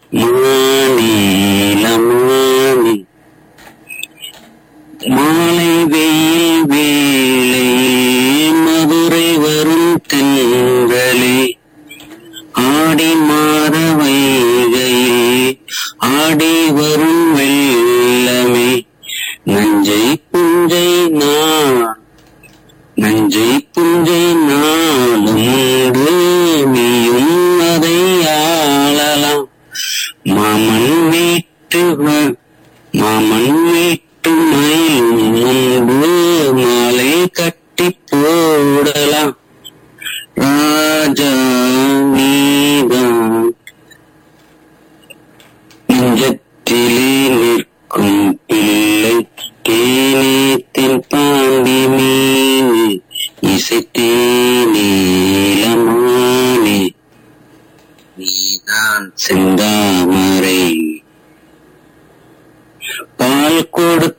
மாநிலமானி மாலை வெயில் வேளையில் மதுரை வரும் தென்றலே ஆடி மாத வைகையில் ஆடி வரும் வெள்ளமே நஞ்சை புஞ்சை நான் நஞ்சை புஞ்சை நாளும் உண்டு நீயும் அதை ஆளலாம் மாமன் வீட்டு வ- மாமன் வீட்டு மயில் முன்பு மாலை கட்டி போடலாம் ராஜா நீதான் நெஞ்சத்திலே நிற்கும் பிள்ளை தேனேத்தின் பாண்டி மீன் இசைத்தேனே இளமானே நீதான் செந்தாமரை பால் கொடுத்த